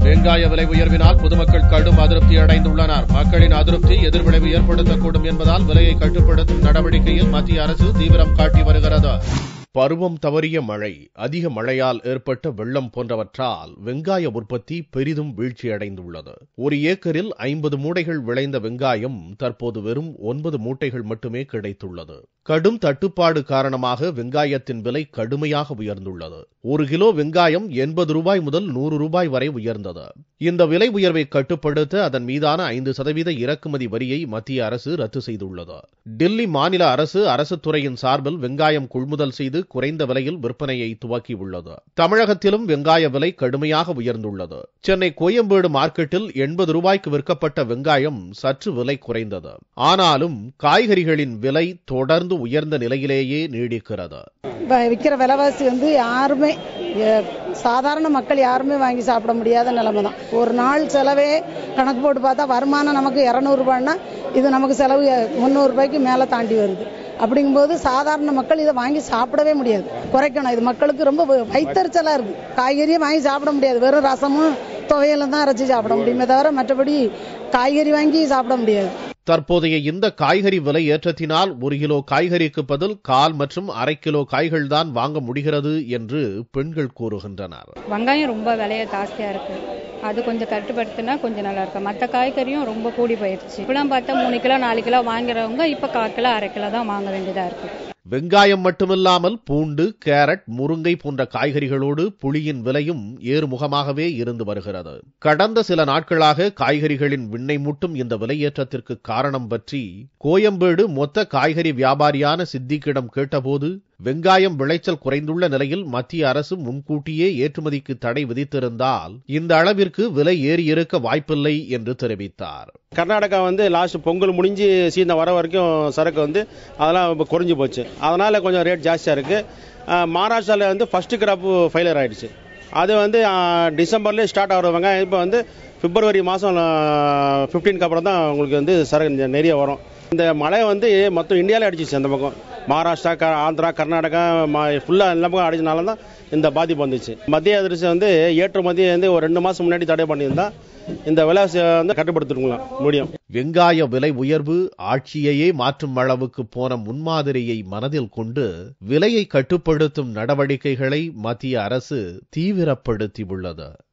வெங்காய விலை உயர்வினால் பொதுமக்கள் கடும் அதிருப்தி அடைந்துள்ளனர் மக்களின் அதிருப்தி எதிர்விளைவு ஏற்படுத்தக்கூடும் என்பதால் விலையை கட்டுப்படுத்தும் நடவடிக்கையில் மத்திய அரசு தீவிரம் காட்டி வருகிறது பருவம் தவறிய மழை அதிக மழையால் ஏற்பட்ட வெள்ளம் போன்றவற்றால் வெங்காய உற்பத்தி பெரிதும் வீழ்ச்சியடைந்துள்ளது ஒரு ஏக்கரில் ஐம்பது மூட்டைகள் விளைந்த வெங்காயம் தற்போது வெறும் ஒன்பது மூட்டைகள் மட்டுமே கிடைத்துள்ளது கடும் தட்டுப்பாடு காரணமாக வெங்காயத்தின் விலை கடுமையாக உயர்ந்துள்ளது ஒரு கிலோ வெங்காயம் எண்பது ரூபாய் முதல் நூறு ரூபாய் வரை உயர்ந்தது இந்த விலை உயர்வை கட்டுப்படுத்த அதன் மீதான ஐந்து சதவீத இறக்குமதி வரியை மத்திய அரசு ரத்து செய்துள்ளது டெல்லி மாநில அரசு அரசு துறையின் சார்பில் வெங்காயம் கொள்முதல் செய்து குறைந்த விலையில் விற்பனையை துவக்கியுள்ளது தமிழகத்திலும் வெங்காய விலை கடுமையாக உயர்ந்துள்ளது சென்னை கோயம்பேடு மார்க்கெட்டில் எண்பது ரூபாய்க்கு விற்கப்பட்ட வெங்காயம் சற்று விலை குறைந்தது ஆனாலும் காய்கறிகளின் விலை தொடர்ந்து உயர்ந்த நிலையிலேயே நீடிக்கிறது இப்போ விற்கிற விலைவாசி வந்து யாருமே எ- சாதாரண மக்கள் யாருமே வாங்கி சாப்பிட முடியாத நிலைமை தான் ஒரு நாள் செலவே கணக்கு போட்டு பார்த்தா வருமானம் நமக்கு இரநூறுபான்னா இது நமக்கு செலவு முந்நூறு ரூபாய்க்கு மேலே தாண்டி வருது அப்படிங்கும்போது சாதாரண மக்கள் இதை வாங்கி சாப்பிடவே முடியாது குறைக்கணும் இது மக்களுக்கு ரொம்ப வ- வயித்தெரிச்சலா இருக்கு காய்கறியே வாங்கி சாப்பிட முடியாது வெறும் ரசமும் துவையலும் தான் அரைச்சி சாப்பிட முடியுமே தவிர மற்றபடி காய்கறி வாங்கி சாப்பிட முடியாது தற்போதைய இந்த காய்கறி விலை ஏற்றத்தினால் ஒரு கிலோ காய்கறிக்கு பதில் கால் மற்றும் அரை கிலோ காய்கள் தான் வாங்க முடிகிறது என்று பெண்கள் கூறுகின்றனர் வெங்காயம் ரொம்ப விலைய ஜாஸ்தியா இருக்கு அது கொஞ்சம் கட்டுப்படுத்தினா கொஞ்சம் நல்லா இருக்கும் மற்ற காய்கறியும் ரொம்ப கூடி போயிடுச்சு இப்பெல்லாம் பார்த்தா மூணு கிலோ நாலு கிலோ வாங்குறவங்க இப்ப கால் கிலோ அரை கிலோ தான் வாங்க வேண்டியதா இருக்கு வெங்காயம் மட்டுமில்லாமல் பூண்டு கேரட் முருங்கை போன்ற காய்கறிகளோடு புளியின் விலையும் ஏறுமுகமாகவே இருந்து வருகிறது கடந்த சில நாட்களாக காய்கறிகளின் விண்ணை முட்டும் இந்த விலையேற்றத்திற்கு காரணம் பற்றி கோயம்பேடு மொத்த காய்கறி வியாபாரியான சித்திக்கிடம் கேட்டபோது வெங்காயம் விளைச்சல் குறைந்துள்ள நிலையில் மத்திய அரசு முன்கூட்டியே ஏற்றுமதிக்கு தடை விதித்திருந்தால் இந்த அளவிற்கு விலை ஏறியிருக்க வாய்ப்பில்லை என்று தெரிவித்தார் கர்நாடகா வந்து லாஸ்ட் பொங்கல் முடிஞ்சு சீசன் வர வரைக்கும் சரக்கு வந்து அதெல்லாம் இப்போ குறைஞ்சு போச்சு அதனால கொஞ்சம் ரேட் ஜாஸ்தியாக இருக்கு அஹ், மகாராஷ்டிரால வந்து ஃபர்ஸ்ட் கிராப் ஃபெயிலியர் ஆயிடுச்சு அது வந்து அஹ், டிசம்பர்லேயே ஸ்டார்ட் ஆகிற வெங்காயம் இப்போ வந்து பிப்ரவரி மாதம் ஃபிஃப்டீனுக்கு அப்புறம் தான் உங்களுக்கு வந்து சரக்கு நிறைய வரும் இந்த மழை வந்து மொத்தம் இந்தியாவிலே அடிச்சிச்சு அந்த பக்கம் மகாராஷ்டிரா க- ஆந்திரா கர்நாடகா ஃபுல்லாக எல்லா பக்கம் அடிச்சனால தான் இந்த பாதிப்பு வந்துச்சு மத்திய அரசு வந்து ஏற்றுமதி வந்து ஒரு ரெண்டு மாதம் முன்னாடி தடை பண்ணியிருந்தா இந்த விலைவாசியை வந்து கட்டுப்படுத்திருக்கலாம் முடியும் வெங்காய விலை உயர்வு ஆட்சியையே மாற்றும் அளவுக்கு போன முன்மாதிரியை மனதில் கொண்டு விலையை கட்டுப்படுத்தும் நடவடிக்கைகளை மத்திய அரசு தீவிரப்படுத்தியுள்ளது